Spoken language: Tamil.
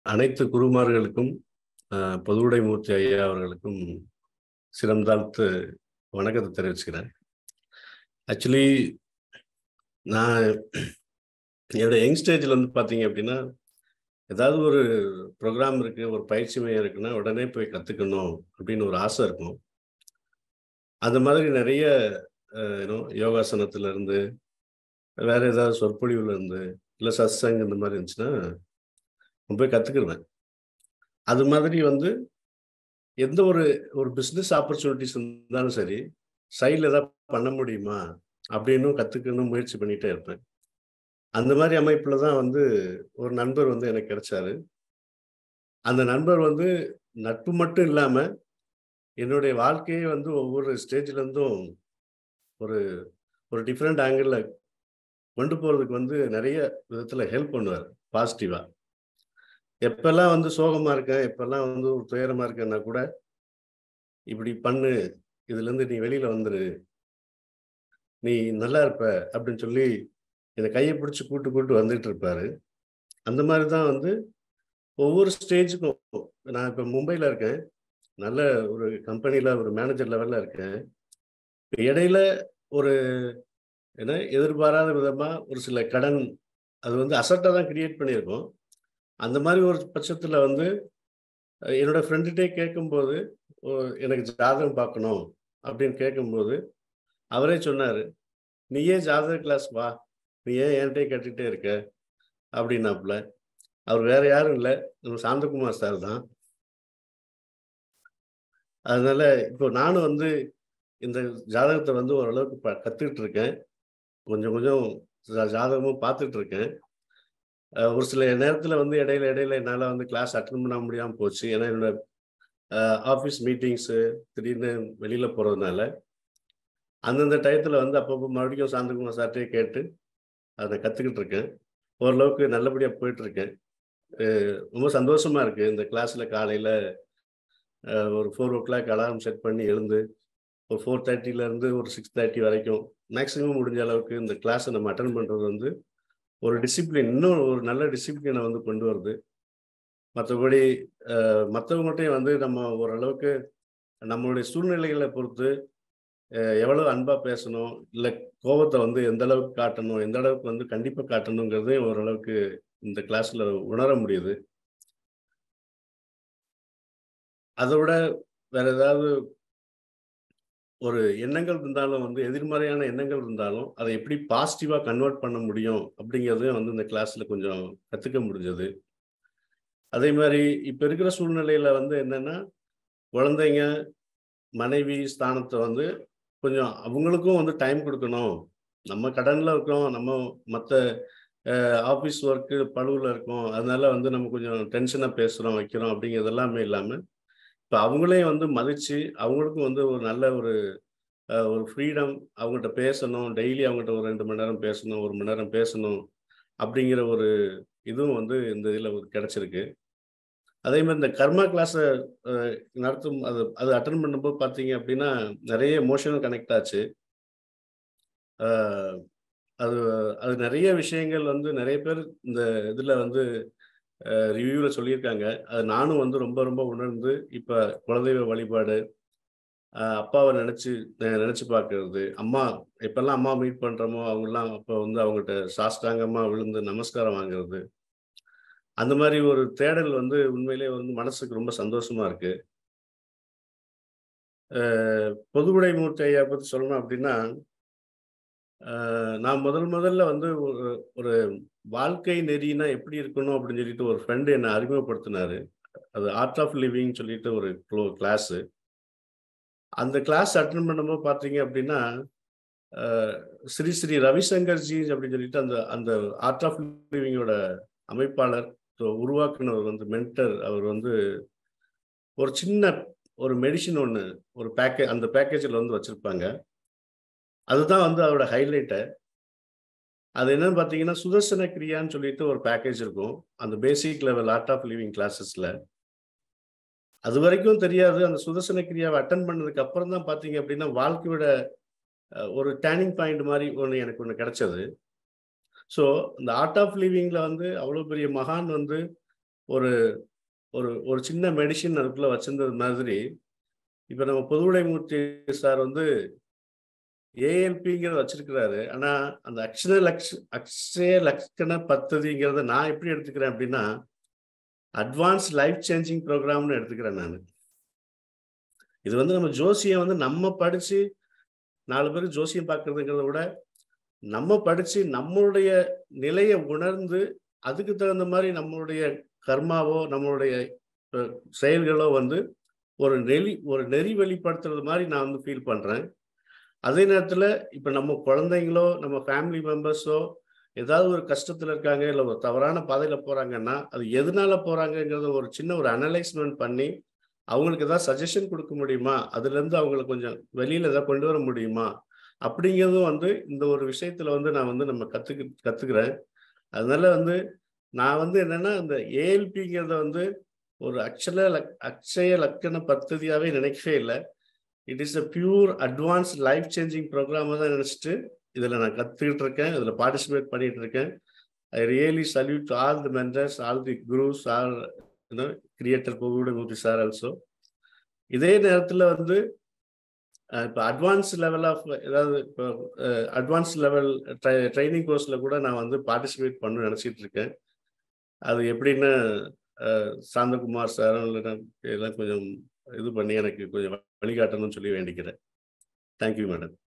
அனைத்து குருமார்களுக்கும் அஹ், பொதுவுடை மூர்த்தி ஐயா அவர்களுக்கும் சிரம் தாழ்த்து வணக்கத்தை தெரிவிச்சுக்கிறேன் ஆக்சுவலி நான் என்னோட யங் ஸ்டேஜில் வந்து பார்த்தீங்க அப்படின்னா ஏதாவது ஒரு ப்ரோக்ராம் இருக்கு ஒரு பயிற்சி மையம் இருக்குன்னா உடனே போய் கற்றுக்கணும் அப்படின்னு ஒரு ஆசை இருக்கும் அந்த மாதிரி நிறைய யூனோ யோகாசனத்துல இருந்து வேற ஏதாவது சொற்பொழிவுல இருந்து இல்லை சத்சங் இந்த மாதிரி இருந்துச்சுன்னா நான் போய் கற்றுக்கிடுவேன் அது மாதிரி வந்து எந்த ஒரு ஒரு பிஸ்னஸ் ஆப்பர்ச்சுனிட்டிஸ் இருந்தாலும் சரி சைடில் ஏதாவது பண்ண முடியுமா அப்படின்னும் கற்றுக்கணும் முயற்சி பண்ணிகிட்டே இருப்பேன் அந்த மாதிரி அமைப்பில் தான் வந்து ஒரு நண்பர் வந்து எனக்கு கிடைச்சாரு அந்த நண்பர் வந்து நட்பு மட்டும் இல்லாமல் என்னுடைய வாழ்க்கையே வந்து ஒவ்வொரு ஸ்டேஜ்லேருந்தும் ஒரு ஒரு டிஃப்ரெண்ட் ஆங்கிளில் கொண்டு போகிறதுக்கு வந்து நிறைய விதத்தில் ஹெல்ப் பண்ணுவார் பாசிட்டிவாக எப்பெல்லாம் வந்து சோகமாக இருக்கேன் எப்பெல்லாம் வந்து ஒரு துயரமாக இருக்கேன்னா கூட இப்படி பண்ணு இதுலேருந்து நீ வெளியில் வந்துரு நீ நல்லா இருப்ப அப்படின்னு சொல்லி என்னை கையை பிடிச்சி கூட்டு கூட்டு வந்துட்டு இருப்பாரு அந்த மாதிரி தான் வந்து ஒவ்வொரு ஸ்டேஜுக்கும் நான் இப்போ மும்பையில் இருக்கேன் நல்ல ஒரு கம்பெனியில் ஒரு மேனேஜர் லெவலில் இருக்கேன் இப்ப இடையில ஒரு என்ன எதிர்பாராத விதமாக ஒரு சில கடன் அது வந்து அசட்டாக தான் கிரியேட் பண்ணியிருக்கோம் அந்த மாதிரி ஒரு பட்சத்தில் வந்து அஹ், என்னோட ஃப்ரெண்டுகிட்டே கேட்கும்போது "ஓ, எனக்கு ஜாதகம் பார்க்கணும் அப்படின்னு கேட்கும்போது அவரே சொன்னார் நீயே ஜாதக கிளாஸ் வா நீ ஏன் என்கிட்டயே கேட்டுக்கிட்டே இருக்க அப்படின்னாப்புல அவர் வேற யாரும் இல்லை நம்ம சாந்தகுமார் சார் தான் அதனால இப்போ நானும் வந்து இந்த ஜாதகத்தை வந்து ஓரளவுக்கு ப கற்றுக்கிட்டு இருக்கேன் கொஞ்சம் கொஞ்சம் ஜா- ஜாதகமும் பார்த்துட்டு இருக்கேன் அஹ் ஒரு சில நேரத்தில் வந்து இடையில இடையில என்னால் வந்து கிளாஸ் அட்டன் பண்ண முடியாமல் போச்சு ஏன்னா என்னோட ஆஃபீஸ் மீட்டிங்ஸு திடீர்னு வெளியில் போகிறதுனால அந்தந்த டயத்தில் வந்து அப்பப்போ மறுபடியும் சாந்தகுமார் சார்ட்டே கேட்டு அதை கற்றுக்கிட்டு இருக்கேன் ஓரளவுக்கு நல்லபடியாக போயிட்டு இருக்கேன் அஹ் ரொம்ப சந்தோஷமா இருக்கு இந்த கிளாஸ்ல காலையில அஹ், ஒரு four o'clock alarm set பண்ணி எழுந்து ஒரு ஃபோர் இருந்து ஒரு சிக்ஸ் தேர்ட்டி வரைக்கும் மேக்ஸிமம் முடிஞ்ச அளவுக்கு இந்த கிளாஸை நம்ம அட்டன் பண்ணுறது வந்து ஒரு டிசிப்ளின் இன்னும் ஒரு நல்ல டிசிப்ளினை வந்து கொண்டு வருது மற்றபடி மற்றவங்கள்ட்டையும் வந்து நம்ம ஓரளவுக்கு நம்மளுடைய சூழ்நிலைகளை பொறுத்து அஹ், எவ்வளவு அன்பா பேசணும் இல்லை கோபத்தை வந்து எந்த அளவுக்கு காட்டணும் எந்த அளவுக்கு வந்து கண்டிப்பாக காட்டணுங்கிறதையும் ஓரளவுக்கு இந்த கிளாஸ்ல உணர முடியுது அதை விட வேற ஏதாவது ஒரு எண்ணங்கள் இருந்தாலும் வந்து எதிர்மறையான எண்ணங்கள் இருந்தாலும் அதை எப்படி பாசிட்டிவா கன்வெர்ட் பண்ண முடியும் அப்படிங்கிறதையும் வந்து இந்த கிளாஸ்ல கொஞ்சம் கத்துக்க முடிஞ்சது அதே மாதிரி இப்ப இருக்கிற சூழ்நிலையில வந்து என்னன்னா குழந்தைங்க மனைவி ஸ்தானத்தை வந்து கொஞ்சம் அவங்களுக்கும் வந்து டைம் கொடுக்கணும் நம்ம கடன்ல இருக்கோம் நம்ம மற்ற ஆஃபீஸ் ஒர்க்கு பழுவில் இருக்கோம் அதனால வந்து நம்ம கொஞ்சம் டென்ஷனாக பேசுகிறோம் வைக்கிறோம் அப்படிங்கிறது எல்லாமே இல்லாமல் இப்போ அவங்களையும் வந்து மதித்து அவங்களுக்கும் வந்து ஒரு நல்ல ஒரு அஹ், ஒரு ஃப்ரீடம் அவங்ககிட்ட பேசணும் டெய்லி அவங்ககிட்ட ஒரு ரெண்டு மணி நேரம் பேசணும் ஒரு மணி நேரம் பேசணும் அப்படிங்கிற ஒரு இதுவும் வந்து இந்த இதில் கிடைச்சிருக்கு அதே மாதிரி இந்த கர்மா கிளாஸை நடத்தும் அது அது அட்டன் பண்ணும்போது பார்த்தீங்க அப்படின்னா நிறைய எமோஷனல் கனெக்ட் ஆச்சு அஹ், அது அது நிறைய விஷயங்கள் வந்து நிறைய பேர் இந்த இதில் வந்து ரிவ்யூவில் சொல்லியிருக்காங்க அது நானும் வந்து ரொம்ப ரொம்ப உணர்ந்து இப்போ குலதெய்வ வழிபாடு அஹ், அப்பாவை நினச்சி நினச்சி பார்க்கறது அம்மா எப்பெல்லாம் அம்மா மீட் பண்ணுறோமோ அவங்கெல்லாம் அப்போ வந்து அவங்ககிட்ட சாஷ்டாங்கமாக விழுந்து நமஸ்காரம் வாங்குறது அந்த மாதிரி ஒரு தேடல் வந்து உண்மையிலே வந்து மனசுக்கு ரொம்ப சந்தோஷமா இருக்கு அஹ், பொதுவுடை மூர்த்தி ஐயா பற்றி சொல்லணும் அப்படின்னா அஹ், நான் முதல் முதல்ல வந்து ஒரு ஒரு வாழ்க்கை நெறினா எப்படி இருக்கணும் அப்படின்னு சொல்லிட்டு ஒரு ஃப்ரெண்டு என்னை அறிமுகப்படுத்தினாரு அது ஆர்ட் ஆஃப் லிவிங் சொல்லிட்டு ஒரு க்ளோ கிளாஸு அந்த கிளாஸ் அட்டன் பண்ணும்போது பார்த்தீங்க அப்படின்னா அஹ், ஸ்ரீ ஸ்ரீ ரவிசங்கர்ஜி அப்படின்னு சொல்லிட்டு அந்த அந்த ஆர்ட் ஆஃப் லிவிங்கோட அமைப்பாளர் ஸோ உருவாக்குனவர் வந்து மென்டர் அவர் வந்து ஒரு சின்ன ஒரு மெடிசின் ஒன்று ஒரு பேக்கேஜ் அந்த பேக்கேஜில் வந்து வச்சுருப்பாங்க அதுதான் வந்து அவரோட ஹைலைட்டை அது என்னன்னு பார்த்தீங்கன்னா சுதர்சன கிரியான்னு சொல்லிட்டு ஒரு பேக்கேஜ் இருக்கும் அந்த basic level art of living கிளாஸஸில் அது வரைக்கும் தெரியாது அந்த சுதர்சன கிரியாவை அட்டன் பண்ணதுக்கு அப்புறம் தான் பார்த்தீங்க அப்படின்னா வாழ்க்கையோட அஹ், ஒரு டேர்னிங் பாயிண்ட் மாதிரி ஒன்று எனக்கு ஒன்று கிடைச்சது ஸோ இந்த ஆர்ட் ஆஃப் லிவிங்கில் வந்து அவ்வளோ பெரிய மகான் வந்து ஒரு ஒரு ஒரு சின்ன மெடிசின் அதுக்குள்ள வச்சிருந்தது மாதிரி இப்போ நம்ம பொதுவுடைமூர்த்தி சார் வந்து ஏஎல்பிங்கிறத வச்சிருக்கிறாரு ஆனா அந்த அக்ஷர லக்ஷ அக்ஷய லக்ஷண பத்ததிங்கிறத நான் எப்படி எடுத்துக்கிறேன் அப்படின்னா அட்வான்ஸ் லைஃப் சேஞ்சிங் ப்ரோக்ராம்னு எடுத்துக்கிறேன் நான் இது வந்து நம்ம ஜோசியம் வந்து நம்ம படிச்சு நாலு பேர் ஜோசியம் பார்க்கறதுங்கிறத விட நம்ம படிச்சு நம்மளுடைய நிலையை உணர்ந்து அதுக்கு தகுந்த மாதிரி நம்மளுடைய கர்மாவோ நம்மளுடைய அஹ், செயல்களோ வந்து ஒரு நெறி ஒரு நெறி வெளிப்படுத்துறது மாதிரி நான் வந்து ஃபீல் பண்றேன் அதே நேரத்தில் இப்போ நம்ம குழந்தைங்களோ நம்ம ஃபேமிலி மெம்பர்ஸோ ஏதாவது ஒரு கஷ்டத்தில் இருக்காங்க இல்லை ஒரு தவறான பாதையில் போகிறாங்கன்னா அது எதனால போகிறாங்கங்கிறத ஒரு சின்ன ஒரு அனலைஸ்மெண்ட் பண்ணி அவங்களுக்கு ஏதாவது சஜஷன் கொடுக்க முடியுமா அதுலேருந்து அவங்களை கொஞ்சம் வெளியில் ஏதாவது கொண்டு வர முடியுமா அப்படிங்கிறதும் வந்து இந்த ஒரு விஷயத்தில் வந்து நான் வந்து நம்ம கற்றுக்கு கற்றுக்கிறேன் அதனால வந்து நான் வந்து என்னன்னா இந்த ஏஎல்பிங்கிறத வந்து ஒரு அக்ஷல லக் அக்ஷய லக்கண பத்ததியாகவே நினைக்கவே இல்லை it is a pure advance life changing ப்ரோக்ராமாக தான் நினச்சிட்டு இதில் நான் கற்றுக்கிட்டு இருக்கேன் இதில் பார்ட்டிசிபேட் பண்ணிட்டு இருக்கேன் I really salute all the mentors all the crews all creator பொகுட மூர்த்தி சார் ஆல்சோ இதே நேரத்தில் வந்து இப்போ அட்வான்ஸ் லெவல் ஆஃப் ஏதாவது இப்போ அட்வான்ஸ் லெவல் ட்ரைனிங் கோர்ஸில் கூட நான் வந்து பார்ட்டிசிபேட் பண்ண நினச்சிட்டு இருக்கேன் அது எப்படின்னு அஹ், சாந்தகுமார் சார் எல்லாம் கொஞ்சம் இது பண்ணி எனக்கு கொஞ்சம் வழிகாட்டணும்னு சொல்லி வேண்டிக்கிறேன் தேங்க்யூ மேடம்